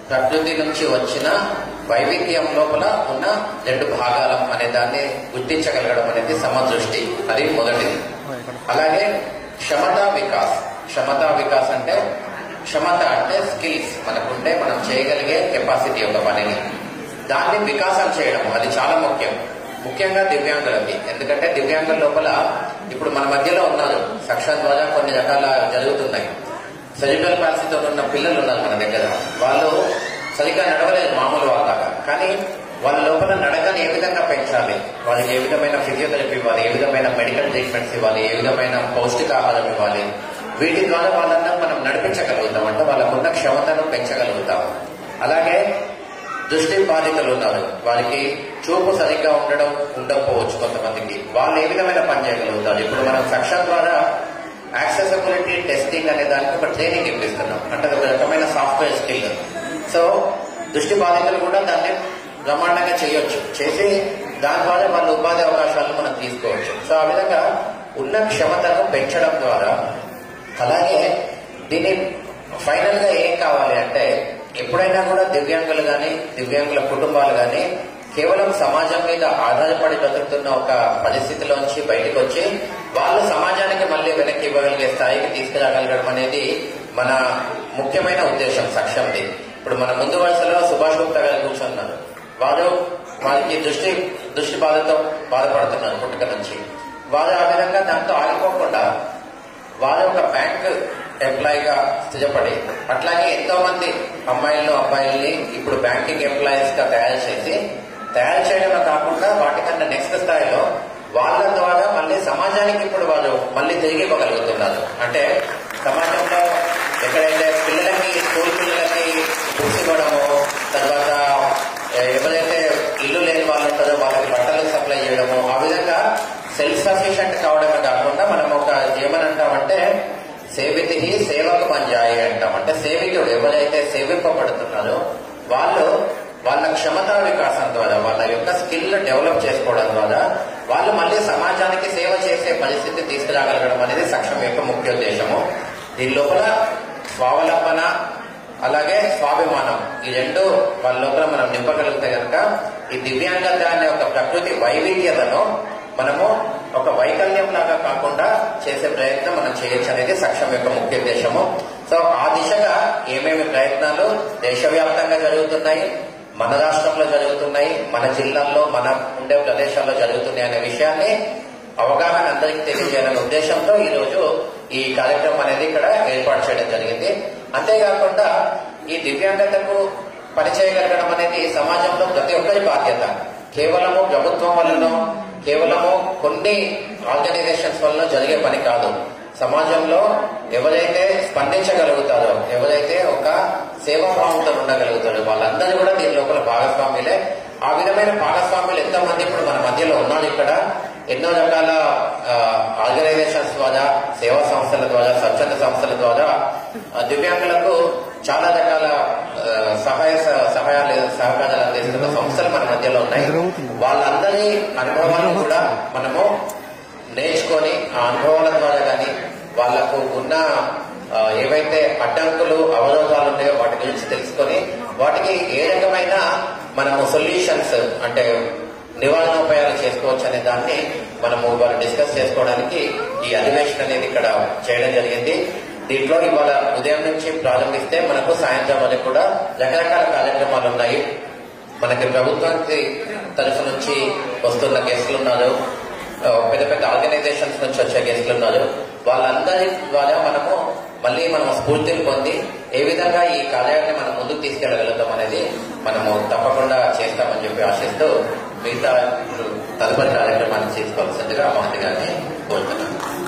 ప్రకృతి నుంచి వచ్చిన వైవిధ్యం లోపల ఉన్న రెండు భాగాలం అనే దాన్ని గుర్తించగలగడం అనేది సమదృష్టి అది మొదటిది అలాగే క్షమతా వికాస్ క్షమతా వికాస్ అంటే క్షమత అంటే స్కిల్స్ మనకుంటే మనం చేయగలిగే కెపాసిటీ ఒక పనిని దాన్ని వికాసం చేయడం అది చాలా ముఖ్యం ముఖ్యంగా దివ్యాంగులకి ఎందుకంటే దివ్యాంగుల లోపల ఇప్పుడు మన మధ్యలో ఉన్నారు సక్షం ద్వారా కొన్ని రకాల జరుగుతున్నాయి సెరిబ్రల్ పాలసీతో ఉన్న పిల్లలు ఉన్నారు మన దగ్గర వాళ్ళు సరిగ్గా నడవలేదు మామూలు వాళ్ళగా కానీ వాళ్ళ లోపల నడకని ఏ విధంగా పెంచాలి వాళ్ళకి ఏ విధమైన ఫిజియోథెరపీ ఇవ్వాలి ఏ విధమైన మెడికల్ ట్రీట్మెంట్స్ ఇవ్వాలి ఏ విధమైన పౌష్టికాహారం ఇవ్వాలి వీటి ద్వారా వాళ్ళందరూ మనం నడిపించగలుగుతాం అంటే వాళ్ళకున్న క్షమతను పెంచగలుగుతాం అలాగే దృష్టి బాధితులు ఉన్నారు వారికి చూపు సరిగ్గా ఉండడం ఉండకపోవచ్చు కొంతమందికి వాళ్ళు ఏ విధమైన పని చేయగలుగుతారు ఇప్పుడు మనం సక్షం ద్వారా యాక్సెసిబిలిటీ టెస్టింగ్ అనే దానికి ఒక ట్రైనింగ్ ఇప్పిస్తున్నాం అంటే అది ఒక రకమైన సాఫ్ట్వేర్ స్కిల్ సో దృష్టి బాధితులు కూడా దాన్ని బ్రహ్మాండంగా చేయొచ్చు చేసి దాని ద్వారా వాళ్ళ ఉపాధి అవకాశాలను మనం తీసుకోవచ్చు సో ఆ విధంగా ఉన్న క్షమతను పెంచడం ద్వారా అలాగే దీన్ని ఫైనల్ గా ఏం కావాలి అంటే ఎప్పుడైనా కూడా దివ్యాంగులు గాని దివ్యాంగుల కుటుంబాలు గాని కేవలం సమాజం మీద ఆధారపడి బతుకుతున్న ఒక పరిస్థితిలోంచి బయటకు వచ్చి వాళ్ళు సమాజానికి మళ్ళీ వెనక్కి ఇవ్వగలిగే స్థాయికి తీసుకురాగలగడం అనేది మన ముఖ్యమైన ఉద్దేశం సక్షంది ఇప్పుడు మన ముందు వరుసలో సుభాష్ గుప్తా గారు కూర్చున్నారు వారు వారికి దృష్టి దృష్టి బాధతో బాధపడుతున్నారు పుట్టుక నుంచి వారు ఆ విధంగా దాంతో ఆగిపోకుండా వారు ఒక బ్యాంక్ ఎంప్లాయీగా స్థిరపడి అట్లాగే ఎంతో మంది అమ్మాయిలను అబ్బాయిల్ని ఇప్పుడు బ్యాంకింగ్ ఎంప్లాయీస్ గా తయారు చేసి తయారు చేయడమే కాకుండా వాటికన్నా నెక్స్ట్ స్థాయిలో వాళ్ళ ద్వారా మళ్ళీ సమాజానికి ఇప్పుడు వాళ్ళు మళ్ళీ తిరిగి ఇవ్వగలుగుతున్నారు అంటే సమాజంలో ఎక్కడైతే పిల్లలకి స్కూల్ పిల్లలకి బుక్స్ ఇవ్వడము తర్వాత ఎవరైతే ఇల్లు లేని వాళ్ళు ఉంటారో వాళ్ళకి బట్టలు సప్లై చేయడము ఆ విధంగా సెల్ఫ్ సఫిషియెంట్ కావడమే కాకుండా మనం ఒక ఏమని అంటామంటే సేవితి సేవకు పంజాయి అంటాం అంటే సేవికుడు ఎవరైతే సేవింపబడుతున్నారో వాళ్ళు వాళ్ళ క్షమతా వికాసం ద్వారా వాళ్ళ యొక్క స్కిల్ డెవలప్ చేసుకోవడం ద్వారా వాళ్ళు మళ్ళీ సమాజానికి సేవ చేసే పరిస్థితి తీసుకురాగలగడం అనేది సక్షం యొక్క ముఖ్య ఉద్దేశము దీని లోపల స్వావలంబన అలాగే స్వాభిమానం ఈ రెండు వాళ్ళ లోపల మనం నింపగలిగితే కనుక ఈ దివ్యాంగత అనే ఒక ప్రకృతి వైవిధ్యతను మనము ఒక వైకల్యం లాగా కాకుండా చేసే ప్రయత్నం మనం చేయొచ్చు అనేది సక్షం యొక్క ముఖ్య ఉద్దేశము సో ఆ దిశగా ఏమేమి ప్రయత్నాలు దేశవ్యాప్తంగా జరుగుతున్నాయి మన రాష్ట్రంలో జరుగుతున్నాయి మన జిల్లాల్లో మన ఉండే ప్రదేశాల్లో జరుగుతున్నాయి అనే విషయాన్ని అవగాహన అందరికీ తెలియజేయాలనే ఉద్దేశంతో ఈ రోజు ఈ కార్యక్రమం అనేది ఇక్కడ ఏర్పాటు చేయడం జరిగింది అంతేకాకుండా ఈ దివ్యాంగతకు పనిచేయగలగడం అనేది సమాజంలో ప్రతి ఒక్కరి బాధ్యత కేవలము ప్రభుత్వం వల్లనో కేవలము కొన్ని ఆర్గనైజేషన్స్ వల్ల జరిగే పని కాదు సమాజంలో ఎవరైతే స్పందించగలుగుతారో ఎవరైతే ఒక సేవాభావంతో ఉండగలుగుతారో వాళ్ళందరూ కూడా దీని లోపల భాగస్వాములే ఆ విధమైన భాగస్వాములు ఎంతో మంది ఇప్పుడు మన మధ్యలో ఉన్నారు ఇక్కడ ఎన్నో రకాల ఆర్గనైజేషన్స్ ద్వారా సేవా సంస్థల ద్వారా స్వచ్ఛంద సంస్థల ద్వారా ఆ, దివ్యాంగులకు చాలా రకాల ఆ, సహాయ స- సహాయాలు సహకారాలు అందిస్తున్న సంస్థలు మన మధ్యలో ఉన్నాయి వాళ్ళందరి అనుభవాలను కూడా మనము నేర్చుకొని ఆ అనుభవాల ద్వారా కానీ వాళ్లకు ఉన్న ఆ, ఏవైతే అడ్డంకులు అవరోధాలు ఉన్నాయో వాటి గురించి తెలుసుకొని వాటికి ఏ రకమైన మనము సొల్యూషన్స్ అంటే నివారణోపాయాలు చేసుకోవచ్చు అనే దాన్ని మనము ఇవాళ డిస్కస్ చేసుకోవడానికి ఈ అధివేశన అనేది ఇక్కడ చేయడం జరిగింది దీంట్లో ఇవాళ ఉదయం నుంచి ప్రారంభిస్తే మనకు సాయంత్రం వరకు కూడా రకరకాల కార్యక్రమాలు ఉన్నాయి మనకి ప్రభుత్వానికి తరఫు నుంచి వస్తున్న గెస్టులు ఉన్నారు ఆ, పెద్ద పెద్ద ఆర్గనైజేషన్స్ నుంచి వచ్చే గెస్టులు ఉన్నారు వాళ్ళందరి ద్వారా మనము మళ్ళీ మనం స్ఫూర్తిని పొంది ఏ విధంగా ఈ కార్యాన్ని మనం ముందుకు తీసుకెళ్లగలుగుతాం అనేది మనము తప్పకుండా చేస్తామని చెప్పి ఆశిస్తూ మిగతా ఇప్పుడు తదుపరి కార్యక్రమాన్ని చేసుకోవాల్సిందిగా మహతి గారిని కోరుతున్నాను